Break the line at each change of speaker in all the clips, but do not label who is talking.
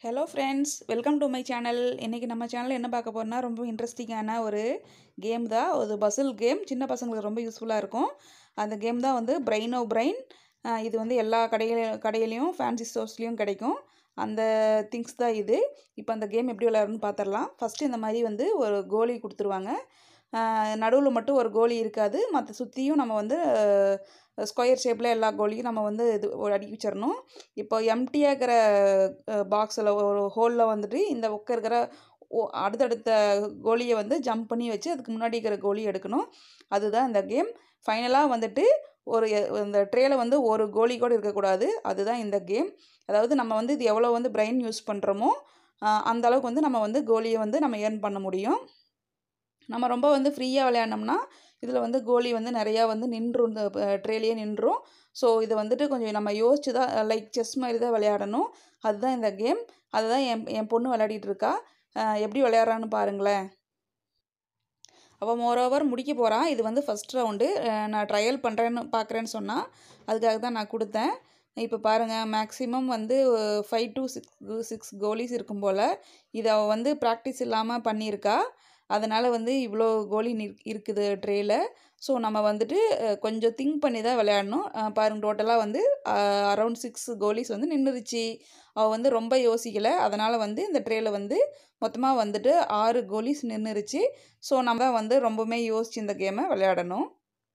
hello friends welcome to my channel இன்றைக்கி நம்ம சேனலில் என்ன பார்க்க போகிறோம்னா ரொம்ப இன்ட்ரெஸ்டிங்கான ஒரு கேம் தான் ஒரு பசில் கேம் சின்ன பசங்களுக்கு ரொம்ப யூஸ்ஃபுல்லாக இருக்கும் அந்த கேம் தான் வந்து பிரெயின் ஓ பிரெயின் இது வந்து எல்லா கடையில கடையிலையும் ஃபேன்சி ஸ்டோர்ஸ்லேயும் கிடைக்கும் அந்த திங்ஸ் தான் இது இப்போ அந்த கேம் எப்படி விளையாடணும்னு பார்த்துடலாம் ஃபஸ்ட்டு இந்த மாதிரி வந்து ஒரு கோலி கொடுத்துருவாங்க நடுவில் மட்டும் ஒரு கோலி இருக்காது மற்ற சுற்றியும் நம்ம வந்து ஸ்கொயர் ஷேப்பில் எல்லா கோலியும் நம்ம வந்து இது அடுக்கி வச்சிடணும் இப்போ எம்டியாக இருக்கிற பாக்ஸில் ஒரு ஹோலில் வந்துட்டு இந்த பக்கம் இருக்கிற ஓ அடுத்தடுத்த கோலியை வந்து ஜம்ப் பண்ணி வச்சு அதுக்கு முன்னாடி இருக்கிற கோலி எடுக்கணும் அதுதான் இந்த கேம் ஃபைனலாக வந்துட்டு ஒரு இந்த ட்ரேயில் வந்து ஒரு கோலி கூட இருக்கக்கூடாது அதுதான் இந்த கேம் அதாவது நம்ம வந்து இது எவ்வளோ வந்து பிரெயின் யூஸ் பண்ணுறோமோ அந்த அளவுக்கு வந்து நம்ம வந்து கோலியை வந்து நம்ம ஏர்ன் பண்ண முடியும் நம்ம ரொம்ப வந்து ஃப்ரீயாக விளையாடினோம்னா இதில் வந்து கோலி வந்து நிறையா வந்து நின்றும் இந்த ட்ரேலேயே நின்றும் ஸோ இது வந்துட்டு கொஞ்சம் நம்ம யோசிச்சு தான் லைக் செஸ் மாதிரி தான் விளையாடணும் அதுதான் இந்த கேம் அதுதான் என் என் பொண்ணு விளையாடிட்டு இருக்கா எப்படி விளையாடுறான்னு பாருங்களேன் அவள் மோரோவர் முடிக்க போகிறான் இது வந்து ஃபஸ்ட் ரவுண்டு நான் ட்ரையல் பண்ணுறேன்னு பார்க்குறேன்னு சொன்னால் அதுக்காக தான் நான் கொடுத்தேன் இப்போ பாருங்கள் மேக்ஸிமம் வந்து ஃபைவ் டு சிக்ஸ் சிக்ஸ் கோலிஸ் இருக்கும் போல் இதை அவள் வந்து ப்ராக்டிஸ் இல்லாமல் பண்ணியிருக்கா அதனால் வந்து இவ்வளோ கோலி இருக்குது ட்ரேயில் ஸோ நம்ம வந்துட்டு கொஞ்சம் திங்க் பண்ணி தான் விளையாடணும் பாருங்க டோட்டலாக வந்து அரவுண்ட் சிக்ஸ் கோலிஸ் வந்து நின்றுருச்சு அவள் வந்து ரொம்ப யோசிக்கலை அதனால் வந்து இந்த ட்ரேயில் வந்து மொத்தமாக வந்துட்டு ஆறு கோலிஸ் நின்றுருச்சு ஸோ நம்ம தான் வந்து ரொம்பவுமே யோசிச்சு இந்த கேமை விளையாடணும்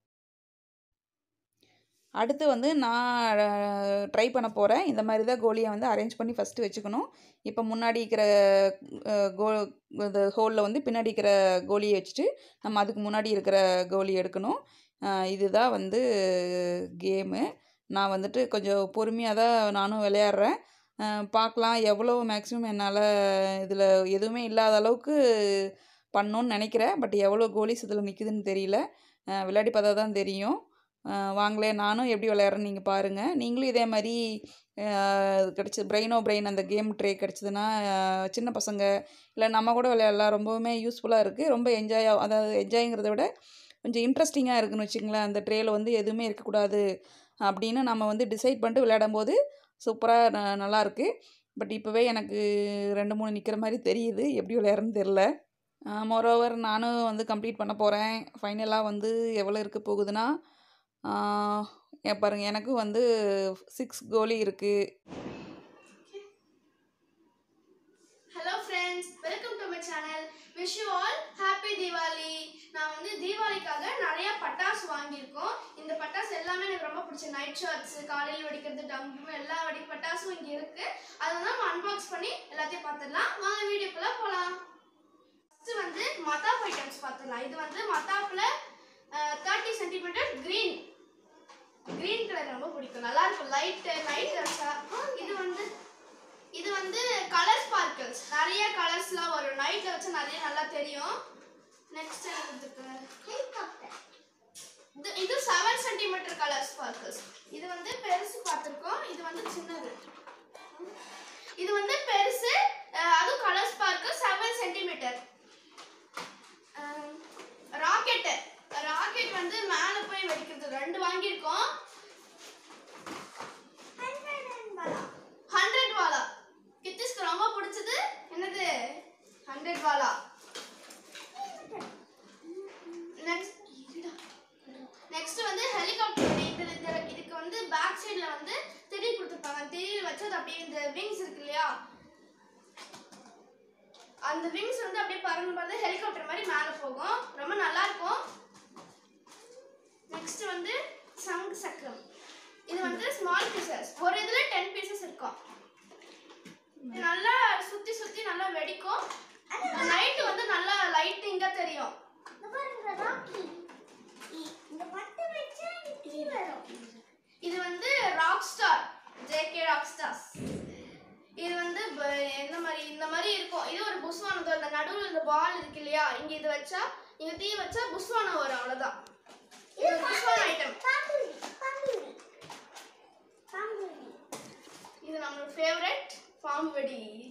அடுத்து வந்து நான் ட்ரை பண்ண போகிறேன் இந்த மாதிரி தான் கோலியை வந்து அரேஞ்ச் பண்ணி ஃபஸ்ட்டு வச்சுக்கணும் இப்போ முன்னாடி இருக்கிற கோ இந்த ஹோலில் வந்து பின்னாடி இருக்கிற கோலியை வச்சுட்டு நம்ம அதுக்கு முன்னாடி இருக்கிற கோலி எடுக்கணும் இதுதான் வந்து கேமு நான் வந்துட்டு கொஞ்சம் பொறுமையாக தான் நானும் விளையாடுறேன் பார்க்கலாம் எவ்வளோ மேக்ஸிமம் என்னால் இதில் எதுவுமே இல்லாத அளவுக்கு பண்ணணுன்னு நினைக்கிறேன் பட் எவ்வளோ கோலிஸ் இதில் நிற்குதுன்னு தெரியல விளையாடி பார்த்தா தான் தெரியும் வாங்களே நானும் எப்படி விளையாடுறேன்னு நீங்கள் பாருங்கள் நீங்களும் இதே மாதிரி கிடச்சி பிரெயினோ பிரெயின் அந்த கேம் ட்ரே கிடச்சிதுன்னா சின்ன பசங்க இல்லை நம்ம கூட விளையாடலாம் ரொம்பவுமே யூஸ்ஃபுல்லாக இருக்குது ரொம்ப என்ஜாய் அதாவது என்ஜாய்ங்கிறத விட கொஞ்சம் இன்ட்ரெஸ்டிங்காக இருக்குன்னு வச்சுங்களேன் அந்த ட்ரேயில் வந்து எதுவுமே இருக்கக்கூடாது அப்படின்னு நம்ம வந்து டிசைட் பண்ணிட்டு விளையாடும் போது சூப்பராக நல்லாயிருக்கு பட் இப்போவே எனக்கு ரெண்டு மூணு நிற்கிற மாதிரி தெரியுது எப்படி விளையாடுறன்னு தெரில மோரோவர் நானும் வந்து கம்ப்ளீட் பண்ண போகிறேன் ஃபைனலாக வந்து எவ்வளோ இருக்க போகுதுன்னா பாருங்க எனக்கும் வந்து சிக்ஸ் கோலி இருக்கு
hello friends welcome to my channel wish you all happy Deepavali நான் வந்து தீபாவளிக்காக நிறைய பட்டாசு வாங்கியிருக்கோம் இந்த பட்டாசு எல்லாமே எனக்கு ரொம்ப பிடிச்ச நைட் ஷார்ட்ஸ் காலையில் வெடிக்கிறது டம்பு எல்லா வெடி பட்டாசும் இங்கே இருக்கு அதை தான் நம்ம அன்பாக்ஸ் பண்ணி எல்லாத்தையும் பார்த்துடலாம் வாங்க வீடியோக்குள்ள போகலாம் ஃபஸ்ட்டு வந்து மத்தாப் ஐட்டம்ஸ் பார்த்துடலாம் இது வந்து மத்தாப்பில் thirty centimetre green green colour ரொம்ப பிடிக்கும் நல்லா இருக்கும் லைட்டு லைட் வச்சா இது வந்து இது வந்து கலர் ஸ்பார்க்கிள்ஸ் நிறைய கலர்ஸ்லாம் வரும் நைட்டில் வச்சா நிறைய நல்லா தெரியும் நெக்ஸ்ட் என்ன கொடுத்துருக்காரு இது இது செவன் சென்டிமீட்டர் கலர் ஸ்பார்க்கிள்ஸ் இது வந்து பெருசு பார்த்துருக்கோம் இது வந்து சின்னது இது வந்து பெருசு அதுவும் colour sparkle seven centimetre rocket rocket வந்து மேலே போய் வெடிக்கிறது ரெண்டு வாங்கியிருக்கோம் ஹண்ட்ரட் வாலா கித்திஸ்க்கு ரொம்ப பிடிச்சது என்னது ஹண்ட்ரட் வாலா நெக்ஸ்ட் நெக்ஸ்ட் வந்து ஹெலிகாப்டர் இது இதுக்கு வந்து பேக் சைடில் வந்து திரி கொடுத்துருப்பாங்க திரியில் வச்சு அது அப்படியே இந்த விங்ஸ் இருக்கு இல்லையா அந்த விங்ஸ் வந்து அப்படியே பறந்து பறந்து ஹெலிகாப்டர் மாதிரி மேலே போகும் ரொம்ப நல்லா இருக்கும் நெக்ஸ்ட் வந்து சங்கு சக்கரம் இது வந்து ஸ்மால் பீசஸ் ஒரு இதுல டென் பீசஸ் இருக்கும் இது நல்லா சுத்தி சுத்தி நல்லா வெடிக்கும் நைட் வந்து நல்லா லைட்டிங்கா தெரியும் இது வந்து rock star JK rock stars இது வந்து எந்த மாதிரி இந்த மாதிரி இருக்கும் இது ஒரு புஸ்வானம் இந்த நடுவில் இந்த பால் இருக்கு இல்லையா இங்க இது வச்சா இங்க தீ வச்சா புஸ்வானம் வரும் அவ்வளவுதான் இது புஸ்வான ஐட்டம் இது நம்மளோட ஃபேவரட் பாம்பு வெடி